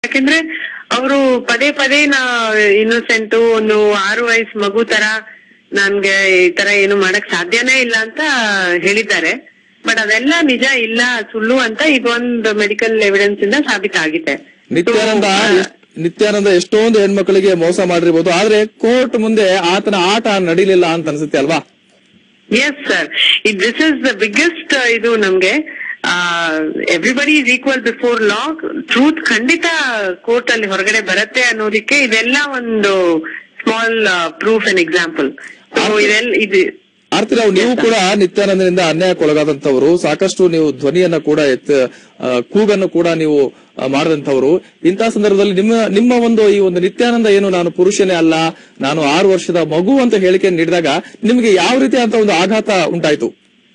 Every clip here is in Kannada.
ಯಾಕೆಂದ್ರೆ ಅವರು ಪದೇ ಪದೇ ನಾ ಇನ್ನೋಸೆಂಟ್ ಒಂದು ಆರು ವಯಸ್ಸು ಮಗು ತರ ನನ್ಗೆ ಈ ತರ ಏನು ಮಾಡಕ್ ಸಾಧ್ಯನೇ ಇಲ್ಲ ಅಂತ ಹೇಳಿದ್ದಾರೆ ಬಟ್ ಅದೆಲ್ಲ ನಿಜ ಇಲ್ಲ ಸುಳ್ಳು ಅಂತ ಇದೊಂದು ಮೆಡಿಕಲ್ ಎವಿಡೆನ್ಸ್ ಇಂದ ಸಾಬೀತಾಗಿದೆ ನಿತ್ಯಾನಂದ ಎಷ್ಟ್- ನಿತ್ಯಾನಂದ ಎಷ್ಟೊಂದು ಹೆಣ್ಮಕ್ಳಿಗೆ ಮೋಸ ಮಾಡಿರ್ಬೋದು ಆದ್ರೆ ಕೋರ್ಟ್ ಮುಂದೆ ಆತನ ಆಟ ನಡೀಲಿಲ್ಲ ಅಂತ ಅನ್ಸುತ್ತೆ ಅಲ್ವಾ yes sir this is the biggest ಇದು ನಮ್ಗೆ everybody is equal before law truth ಖಂಡಿತ ಕೋರ್ಟ್ ಅಲ್ಲಿ ಹೊರಗಡೆ ಬರುತ್ತೆ ಅನ್ನೋದಕ್ಕೆ ಇದೆಲ್ಲ ಒಂದು small proof and example so ಇದೆಲ್ಲ ಇದು ಆರ್ತಿರಾವ್ ನೀವು ಕೂಡ ನಿತ್ಯಾನಂದನಿಂದ ಅನ್ಯಾಯಕ್ಕೊಳಗಾದಂತವರು ಸಾಕಷ್ಟು ನೀವು ಧ್ವನಿಯನ್ನ ಕೂಡ ಎತ್ತ ಆ, ಕೂಗನ್ನು ಕೂಡ ನೀವು ಆ, ಮಾಡಿದಂತವರು ಇಂತಹ ಸಂದರ್ಭದಲ್ಲಿ ನಿಮ್ಮ ನಿಮ್ಮ ಒಂದು ಈ ಒಂದು ನಿತ್ಯಾನಂದ ಏನು ನಾನು ಪುರುಷನೇ ಅಲ್ಲ ನಾನು ಆರು ವರ್ಷದ ಮಗು ಅಂತ ಹೇಳಿಕೆ ನೀಡಿದಾಗ ನಿಮಗೆ ಯಾವ ರೀತಿ ಅಂತ ಒಂದು ಆಘಾತ ಉಂಟಾಯ್ತು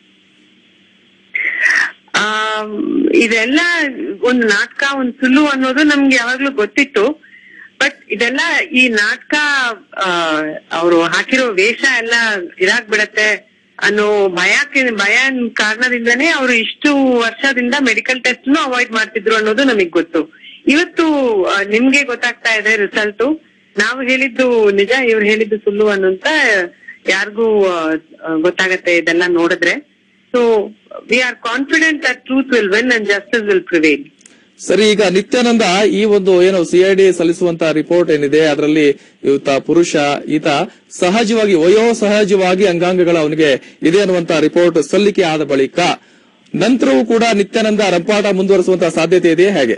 ಆ ಇದೆಲ್ಲ ಒಂದು ನಾಟಕ ಒಂದು ಸುಳ್ಳು ಅನ್ನೋದು ನಮ್ಗೆ ಯಾವಾಗ್ಲೂ ಗೊತ್ತಿತ್ತು ಬಟ್ ಇದೆಲ್ಲ ಈ ನಾಟಕ ಅವರು ಹಾಕಿರೋ ವೇಷ ಎಲ್ಲ ಇರಾಕ್ ಬಿಡತ್ತೆ ಅನ್ನೋ ಭಯಕ್ಕೆ ಭಯ ಕಾರಣದಿಂದನೇ ಅವರು ಇಷ್ಟು ವರ್ಷದಿಂದ ಮೆಡಿಕಲ್ ಟೆಸ್ಟ್ ಅವಾಯ್ಡ್ ಮಾಡ್ತಿದ್ರು ಅನ್ನೋದು ನಮಗ್ ಗೊತ್ತು ಇವತ್ತು ಆ, ನಿಮ್ಗೆ ಗೊತ್ತಾಗ್ತಾ ಇದೆ ರಿಸಲ್ಟ್ ನಾವು ಹೇಳಿದ್ದು ನಿಜ ಇವ್ರು ಹೇಳಿದ್ದು ಸುಳ್ಳು ಅನ್ನೋಂತ ಯಾರಿಗೂ ಗೊತ್ತಾಗತ್ತೆ ಇದೆಲ್ಲ ನೋಡಿದ್ರೆ so we are confident that truth will win and justice will prevail ಸರಿ ಈಗ ನಿತ್ಯಾನಂದ ಈ ಒಂದು ಏನು ಸಿಐಡಿ ಸಲ್ಲಿಸುವಂತ ರಿಪೋರ್ಟ್ ಏನಿದೆ ಅದರಲ್ಲಿ ಈತ ಪುರುಷ ಈತ ಸಹಜವಾಗಿ ವಯೋ ಸಹಜವಾಗಿ ಅಂಗಾಂಗಗಳ ಅವನಿಗೆ ಇದೆ ಅನ್ನುವಂತ ರಿಪೋರ್ಟ್ ಸಲ್ಲಿಕೆ ಆದ ಬಳಿಕ ನಂತರವೂ ಕೂಡ ನಿತ್ಯಾನಂದ ರಂಪಾಟ ಮುಂದುವರಿಸುವಂತ ಸಾಧ್ಯತೆ ಇದೆಯೇ ಹೇಗೆ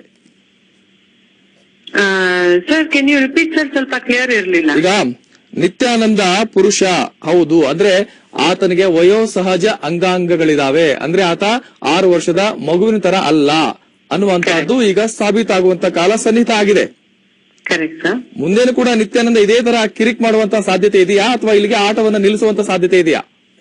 sir can you repeat sir ಸ್ವಲ್ಪ ಕ್ಲಿಯರ್ ಇರ್ಲಿಲ್ಲ ಈಗ ನಿತ್ಯಾನಂದ ಪುರುಷ ಹೌದು ಅಂದ್ರೆ ಆತನಿಗೆ ವಯೋ ಸಹಜ ಅಂಗಾಂಗಗಳಿದಾವೆ ಅಂದ್ರೆ ಆತ ಆರು ವರ್ಷದ ಮಗುವಿನ ತರ ಅಲ್ಲ ಅನ್ನುವಂತಹದ್ದು ಈಗ ಸಾಬೀತಾಗುವಂತ ಕಾಲ ಸನ್ನಿಹಿತ ಆಗಿದೆ ಕರೆಕ್ಟ್ ಸರ್ ಮುಂದೇನು ಕೂಡ ನಿತ್ಯಾನಂದ ಇದೇ ತರ ಕಿರಿಕ್ ಮಾಡುವಂತ ಸಾಧ್ಯತೆ ಇದೆಯಾ ಅಥವಾ ಇಲ್ಲಿಗೆ ಆಟವನ್ನ ನಿಲ್ಲಿಸುವಂತ ಸಾಧ್ಯತೆ ಇದೆಯಾ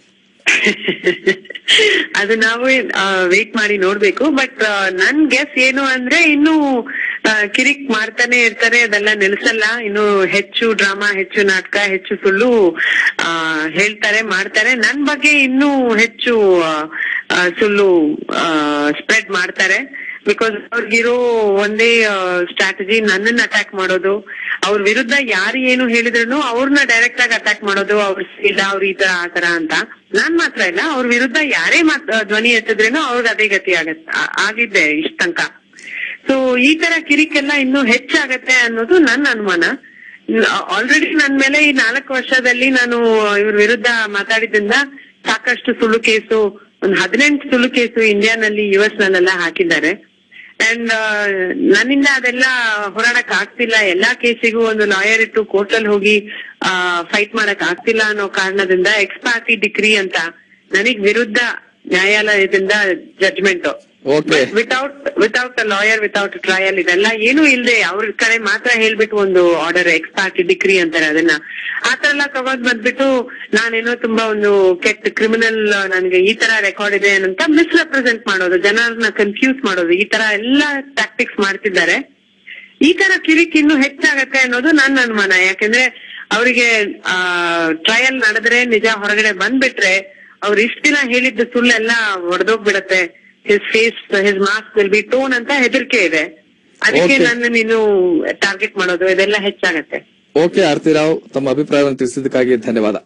ಅದು ನಾವು ವೇಟ್ ಮಾಡಿ ನೋಡ್ಬೇಕು ಬಟ್ ನನ್ ಗೆಸ್ ಏನು ಅಂದ್ರೆ ಇನ್ನು ಆ, ಕಿರಿಕ್ ಮಾಡ್ತಾನೆ ಇರ್ತಾರೆ ಅದೆಲ್ಲ ನಿಲ್ಸಲ್ಲ ಇನ್ನು ಹೆಚ್ಚು ಡ್ರಾಮಾ ಹೆಚ್ಚು ನಾಟಕ ಹೆಚ್ಚು ಸುಳ್ಳು ಆ, ಹೇಳ್ತಾರೆ ಮಾಡ್ತಾರೆ ನನ್ ಬಗ್ಗೆ ಇನ್ನೂ ಹೆಚ್ಚು ಆ, ಆ, ಸುಳ್ಳು ಸ್ಪ್ರೆಡ್ ಮಾಡ್ತಾರೆ ಬಿಕಾಸ್ ಅವ್ರಿಗಿರೋ ಒಂದೇ ಸ್ಟ್ರಾಟಜಿ ನನ್ನನ್ನ ಅಟ್ಯಾಕ್ ಮಾಡೋದು ಅವ್ರ ವಿರುದ್ಧ ಯಾರು ಏನು ಹೇಳಿದ್ರು ಅವ್ರನ್ನ ಡೈರೆಕ್ಟ್ ಆಗಿ ಅಟ್ಯಾಕ್ ಮಾಡೋದು ಅವ್ರ ಇಲ್ಲ ಅವ್ರ ಈ ತರ ಆ ತರ ಅಂತ ನಾನ್ ಮಾತ್ರ ಇಲ್ಲ ಅವ್ರ ವಿರುದ್ಧ ಯಾರೇ ಮಾತ್ ಧ್ವನಿ ಎತ್ತಿದ್ರೇನು ಅವ್ರಿಗೆ ಅದೇ ಗತಿ ಆಗತ್ ಆ- ಆಗಿದ್ದೆ ಇಷ್ಟ ತನಕ ಸೊ ಈ ತರ ಕಿರಿಕೆಲ್ಲ ಇನ್ನೂ ಹೆಚ್ಚಾಗತ್ತೆ ಅನ್ನೋದು ನನ್ನ ಅನುಮಾನ ಆಲ್ರೆಡಿ ನನ್ ಮೇಲೆ ಈ ನಾಲ್ಕು ವರ್ಷದಲ್ಲಿ ನಾನು ಇವ್ರ ವಿರುದ್ಧ ಮಾತಾಡಿದ್ರಿಂದ ಸಾಕಷ್ಟು ಸುಳ್ಳು ಕೇಸು ಒಂದ್ ಹದಿನೆಂಟು ಸುಳ್ಳು ಕೇಸು ಇಂಡಿಯಾನಲ್ಲಿ ಯು ಎಸ್ ನಲ್ಲೆಲ್ಲ ಹಾಕಿದ್ದಾರೆ ಅಂಡ್ ನನ್ನಿಂದ ಅದೆಲ್ಲ ಹೋರಾಡಕ್ ಆಗ್ತಿಲ್ಲ ಎಲ್ಲಾ ಕೇಸಿಗೂ ಒಂದು ಲಾಯರ್ ಇಟ್ಟು ಕೋರ್ಟ್ ಅಲ್ಲಿ ಹೋಗಿ ಫೈಟ್ ಮಾಡಕ್ ಆಗ್ತಿಲ್ಲ ಅನ್ನೋ ಕಾರಣದಿಂದ ಎಕ್ಸ್ಪಾರ್ಟಿ ಡಿಗ್ರಿ ಅಂತ ನನಗ್ ವಿರುದ್ಧ ನ್ಯಾಯಾಲಯದಿಂದ judgment okay without without a lawyer without trial ಇದೆಲ್ಲ ಏನು ಇಲ್ಲದೆ ಅವ್ರ ಕಡೆ ಮಾತ್ರ ಹೇಳ್ಬಿಟ್ಟು ಒಂದು ಆರ್ಡರ್ ಎಕ್ಸ್ಪಾರ್ಟಿ ಡಿಗ್ರಿ ಅಂತಾರೆ ಅದನ್ನ ಆತರ ಎಲ್ಲ ತಗೊಂಡ್ ಬಂದ್ಬಿಟ್ಟು ನಾನೇನೋ ತುಂಬಾ ಒಂದು ಕೆಟ್ಟ ಕ್ರಿಮಿನಲ್ ನನ್ಗೆ ಈ ತರ ರೆಕಾರ್ಡ್ ಇದೆ ಅಂತ ಮಿಸ್ರೆಪ್ರೆಸೆಂಟ್ ಮಾಡೋದು ಜನರನ್ನ ಕನ್ಫ್ಯೂಸ್ ಮಾಡೋದು ಈ ತರ ಎಲ್ಲಾ ಟ್ಯಾಕ್ಟಿಕ್ಸ್ ಮಾಡ್ತಿದ್ದಾರೆ ಈ ತರ ಕಿರಿಕ್ ಇನ್ನು ಹೆಚ್ಚಾಗತ್ತೆ ಅನ್ನೋದು ನನ್ನ ಅನುಮಾನ ಯಾಕಂದ್ರೆ ಅವರಿಗೆ ಆ ಟ್ರಯಲ್ ನಡೆದ್ರೆ ನಿಜ ಹೊರಗಡೆ ಬಂದ್ಬಿಟ್ರೆ ಅವ್ರು ಇಷ್ಟ ದಿನ ಹೇಳಿದ್ದ ಸುಳ್ಳೆಲ್ಲ ಒಡೆದೋಗ್ಬಿಡತ್ತೆ his face his mask will be torn ಅಂತ ಹೆದರಿಕೆ ಇದೆ ಅದಕ್ಕೆ Okay. ನನ್ನ ನೀನು ಟಾರ್ಗೆಟ್ ಮಾಡೋದು ಇದೆಲ್ಲ ಹೆಚ್ಚಾಗತ್ತೆ ಓಕೆ ಆರ್ತಿರಾವ್ ತಮ್ಮ ಅಭಿಪ್ರಾಯವನ್ನು ತಿಳಿಸಿದ್ದಕ್ಕಾಗಿ ಧನ್ಯವಾದ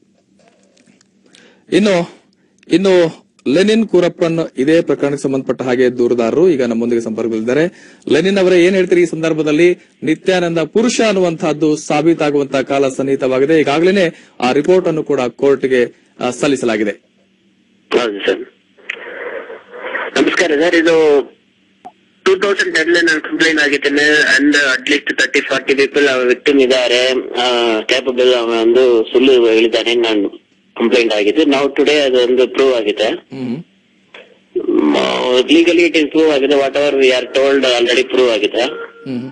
ಇನ್ನು ಇನ್ನು ಲೆನಿನ್ ಕೂರಪ್ಪನ್ ಇದೇ ಪ್ರಕರಣಕ್ಕೆ ಸಂಬಂಧಪಟ್ಟ ಹಾಗೆ ದೂರುದಾರರು ಈಗ ನಮ್ಮೊಂದಿಗೆ ಸಂಪರ್ಕದಲ್ಲಿದ್ದಾರೆ ಲೆನಿನ್ ಅವರೇ ಏನ್ ಹೇಳ್ತೀರಿ ಈ ಸಂದರ್ಭದಲ್ಲಿ ನಿತ್ಯಾನಂದ ಪುರುಷ ಅನ್ನುವಂತಹದ್ದು ಸಾಬೀತಾಗುವಂತಹ ಕಾಲ ಸನ್ನಿಹಿತವಾಗಿದೆ ಈಗಾಗಲೇ ಆ ರಿಪೋರ್ಟ್ ಅನ್ನು ಕೂಡ ಕೋರ್ಟ್ಗೆ ಆ, ಸಲ್ಲಿಸಲಾಗಿದೆ ಹೌದು ಸರ್ ನಮಸ್ಕಾರ ಸರ್ ಇದು ಟೂ ತೌಸಂಡ್ ಟೆನ್ ನಾನು ಕಂಪ್ಲೇಂಟ್ ಆಗಿದ್ದೇನೆ and at least thirty forty people victim ಇದ್ದಾರೆ ಕ್ಯಾಪಬಲ್ ಒಂದು ಸುಳ್ಳು ಹೇಳಿದ್ದಾನೆ ನಾನು ಕಂಪ್ಲೇಂಟ್ ಆಗಿದೆ ನಾವು ಟುಡೇ ಅದೊಂದು ಪ್ರೂವ್ ಆಗಿದೆ hmm legally it is prove ಆಗಿದೆ whatever we are told already prove ಆಗಿದೆ ಹ್ಮ್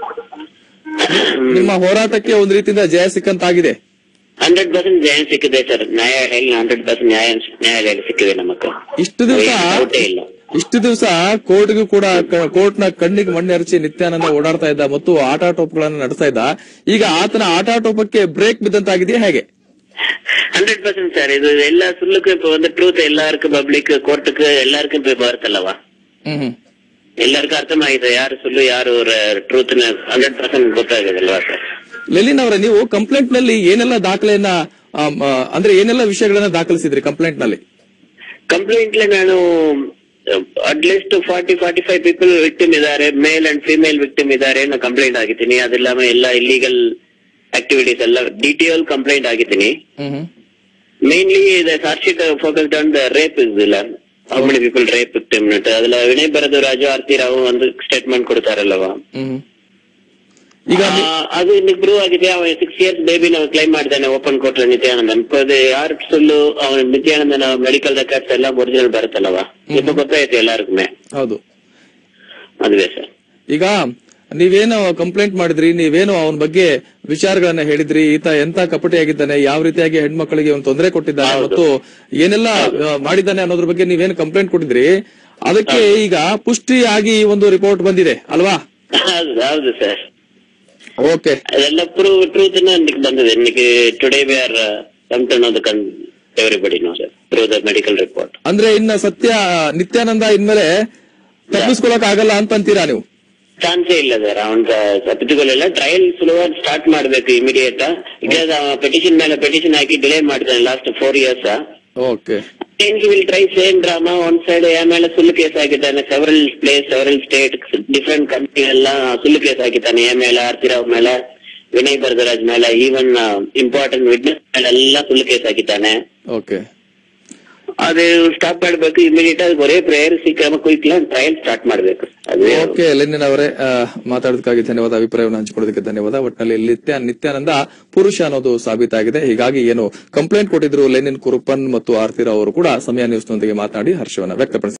ನಿಮ್ಮ ಹೋರಾಟಕ್ಕೆ ಒಂದು ರೀತಿಯಿಂದ ಜಯ ಸಿಕ್ಕಂತಾಗಿದೆ ಹಂಡ್ರೆಡ್ ಪರ್ಸೆಂಟ್ ನ್ಯಾಯ ಸಿಕ್ಕಿದೆ ಸರ್ ನ್ಯಾಯ ಹೇಳಿ ಹಂಡ್ರೆಡ್ ಪರ್ಸೆಂಟ್ ನ್ಯಾಯ ನ್ಯಾಯಾಲಯ ಸಿಕ್ಕಿದೆ ನಮಗ ಇಷ್ಟು ದಿವಸ ಡೌಟೇ ಇಲ್ಲ ಇಷ್ಟು ದಿವಸ ಕೋರ್ಟ್ಗೂ ಕೂಡ ಕೋರ್ಟ್ ನ ಕಣ್ಣಿಗೆ ಮಣ್ಣೆರಚಿ ನಿತ್ಯಾನಂದ ಓಡಾಡ್ತಾ ಇದ್ದ ಮತ್ತು ಆಟಾಟೋಪಗಳನ್ನು ನಡೆಸ್ತಾ ಇದ್ದ ಈಗ ಆತನ ಆಟಾಟೋಪಕ್ಕೆ ಬ್ರೇಕ್ ಬಿದ್ದಂತಾಗಿದೆಯಾ ಹೇಗೆ ಹಂಡ್ರೆಡ್ ಪರ್ಸೆಂಟ್ ಸರ್ ಇದು ಎಲ್ಲ ಸುಳ್ಳುக்கு இப்ப வந்து ட்ரூத் எல்லாருக்கும் பப்ளிக் கோர்ட்டுக்கு எல்லாருக்கும் போய் ಬರುತ್ತಲ್ಲವಾ ಹ್ಮ್ ಹ್ಮ್ ಎಲ್ಲರಿಗೂ ಅರ್ಥವಾಗಿದೆ ಯಾರು ಸುಳ್ಳು ಯಾರು ಟ್ರೂತ್ ಹಂಡ್ರೆಡ್ ಪರ್ಸೆಂಟ್ ಗೊತ್ತಾಗೋದಲ್ವಾ ಸರ್ ಲೆಲಿನ್ ಅವರೇ ನೀವು ಕಂಪ್ಲೇಂಟ್ ನಲ್ಲಿ ಏನೆಲ್ಲ ದಾಖಲೆಯನ್ನ ಆಮ್, ಆ, ಅಂದ್ರೆ ಏನೆಲ್ಲ ವಿಷಯಗಳನ್ನ ದಾಖಲಿಸಿದ್ರಿ ಕಂಪ್ಲೇಂಟ್ ನಲ್ಲಿ ಕಂಪ್ಲೇಂಟ್ ನಾನು at least forty forty five people victim ಇದ್ದಾರೆ ಮೇಲ್ ಅಂಡ್ ಫಿಮೇಲ್ ವಿಕ್ಟಿಮ್ ಇದ್ದಾರೆ ನಾನು ಕಂಪ್ಲೇಂಟ್ ಆಗಿದ್ದೀನಿ ಅದೆಲ್ಲ ಎಲ್ಲ ಇಲ್ಲಿಗಲ್ ಆಕ್ಟಿವಿಟೀಸ್ ಎಲ್ಲ ಡಿಟೇಲ್ ಕಂಪ್ಲೇಂಟ್ ಆಗಿದ್ದೀನಿ mainly the charge sheet focused on the rape is ಇಲ್ಲ how many people rape victim ಅದ್ರಲ್ಲಿ ವಿನಯ್ ಬರದು ರಾಜು ಆರ್ತಿ ರಾವ್ ಒಂದು ಸ್ಟೇಟ್ಮೆಂಟ್ ಕೊಡ್ತಾರಲ್ಲವಾ ಈಗ ಆ, ಅದು ಇನ್ನಿಗೆ ಪ್ರೂವ್ ಆಗಿದೆ ಅವನ ಸಿಕ್ಸ್ ಇಯರ್ಸ್ ಬೇಬಿ ನಾವು ಕ್ಲೈಮ್ ಮಾಡಿದ್ದಾನೆ ಓಪನ್ ಕೋರ್ಟ್ ನಿತ್ಯಾನಂದನ್ ಅದು ಯಾರು ಸುಳ್ಳು ಅವನ ನಿತ್ಯಾನಂದನ ಮೆಡಿಕಲ್ ರೆಕಾರ್ಡ್ಸ್ ಎಲ್ಲ ಒರಿಜಿನಲ್ ಬರುತ್ತಲ್ಲವಾ ಇದು ಗೊತ್ತಾಯ್ತು ಎಲ್ಲರಿಗೂ ಹೌದು ಅದುವೇ ಸರ್ ಈಗ ನೀವೇನು ಕಂಪ್ಲೇಂಟ್ ಮಾಡಿದ್ರಿ ನೀವೇನು ಅವನ ಬಗ್ಗೆ ವಿಚಾರಗಳನ್ನ ಹೇಳಿದ್ರಿ ಈತ ಎಂತ ಕಪಟಿಯಾಗಿದ್ದಾನೆ ಯಾವ ರೀತಿಯಾಗಿ ಹೆಣ್ಮಕ್ಳಿಗೆ ಒಂದು ತೊಂದರೆ ಕೊಟ್ಟಿದ್ದಾನೆ ಹೌದು. ಮತ್ತು ಏನೆಲ್ಲ ಆ, ಮಾಡಿದ್ದಾನೆ ಅನ್ನೋದ್ರ ಬಗ್ಗೆ ನೀವೇನು ಕಂಪ್ಲೇಂಟ್ ಕೊಟ್ಟಿದ್ರಿ ಅದಕ್ಕೆ ಈಗ ಪುಷ್ಟಿಯಾಗಿ ಈ ಒಂದು ರಿಪೋರ್ಟ್ ಬಂದಿದೆ ಅಲ್ವಾ ಹೌದು ಹೌದು ಸರ್ ಓಕೆ ಅದೆಲ್ಲ ಪ್ರೂವ್ ಟ್ರೂತ್ ನನಗೆ ಬಂದಿದೆ ನನಗೆ today we are come to know the ಕನ್ everybody know sir through the medical report ಅಂದ್ರೆ ಇನ್ನ ಸತ್ಯ ನಿತ್ಯಾನಂದ ಇನ್ಮೇಲೆ ತಪ್ಪಿಸ್ಕೊಳಕ್ ಆಗಲ್ಲ ಅಂತ ಅಂತೀರಾ ನೀವು ಚಾನ್ಸೇ ಇಲ್ಲ ಸರ್ ಅವನ್ ತಪ್ಪಿತುಗಳಿಲ್ಲ ಟ್ರಯಲ್ ಸುಲಭವಾಗಿ ಸ್ಟಾರ್ಟ್ ಮಾಡ್ಬೇಕು ಇಮಿಡಿಯೇಟ್ ಈಗ ಪೆಟಿಷನ್ ಮೇಲೆ ಪೆಟಿಷನ್ ಹಾಕಿ ಡಿಲೇ ಮಾಡಿದ್ದಾನೆ last four years okay he will try same drama one side ಆಮೇಲೆ ಸುಳ್ಳು ಕೇಸ್ ಆಗಿದ್ದಾನೆ several place several state different company ಎಲ್ಲ ಸುಳ್ಳು ಕೇಸ್ ಆಗಿದ್ದಾನೆ ಎ ಮೇಲೆ ಆರ್ತಿರಾವ್ ಮೇಲೆ ವಿನಯ್ ಬರದರಾಜ್ ಮೇಲೆ ಈವನ್ ಇಂಪಾರ್ಟೆಂಟ್ ವಿಟ್ನೆಸ್ ಮೇಲೆ ಎಲ್ಲ ಸುಳ್ಳು ಕೇಸ್ ಆಗಿದ್ದಾನೆ ಓಕೆ ಅದು ಸ್ಟಾಪ್ ಮಾಡ್ಬೇಕು ಇಮಿಡಿಯೇಟ್ ಆಗಿ ಬರೇ ಪ್ರೇಯರ್ ಕ್ರಮ ಕ್ವಿಕ್ ಟ್ರಯಲ್ ಸ್ಟಾರ್ಟ್ ಮಾಡ್ಬೇಕು ಅದೇ ಓಕೆ ಲೆನಿನ್ ಅವರೇ ಆ, ಮಾತಾಡೋದಕ್ಕಾಗಿ ಧನ್ಯವಾದ ಅಭಿಪ್ರಾಯವನ್ನು ಹಂಚಿಕೊಳ್ಳೋದಕ್ಕೆ ಧನ್ಯವಾದ ಒಟ್ಟಿನಲ್ಲಿ ನಿತ್ಯ ನಿತ್ಯಾನಂದ ಪುರುಷ ಅನ್ನೋದು ಸಾಬೀತಾಗಿದೆ ಹೀಗಾಗಿ ಏನು ಕಂಪ್ಲೇಂಟ್ ಕೊಟ್ಟಿದ್ರು ಲೆನಿನ್ ಕುರುಪನ್ ಮತ್ತು ಆರ್ತಿರಾವ್ ಅವರು ಕೂಡ ಸಮಯ ನ್ಯೂಸ್ ನೊಂದಿಗೆ ಮಾತನಾಡಿ ಹರ್ಷವನ್ನ ವ್ಯಕ್ತಪಡಿಸಿದ್ದಾರೆ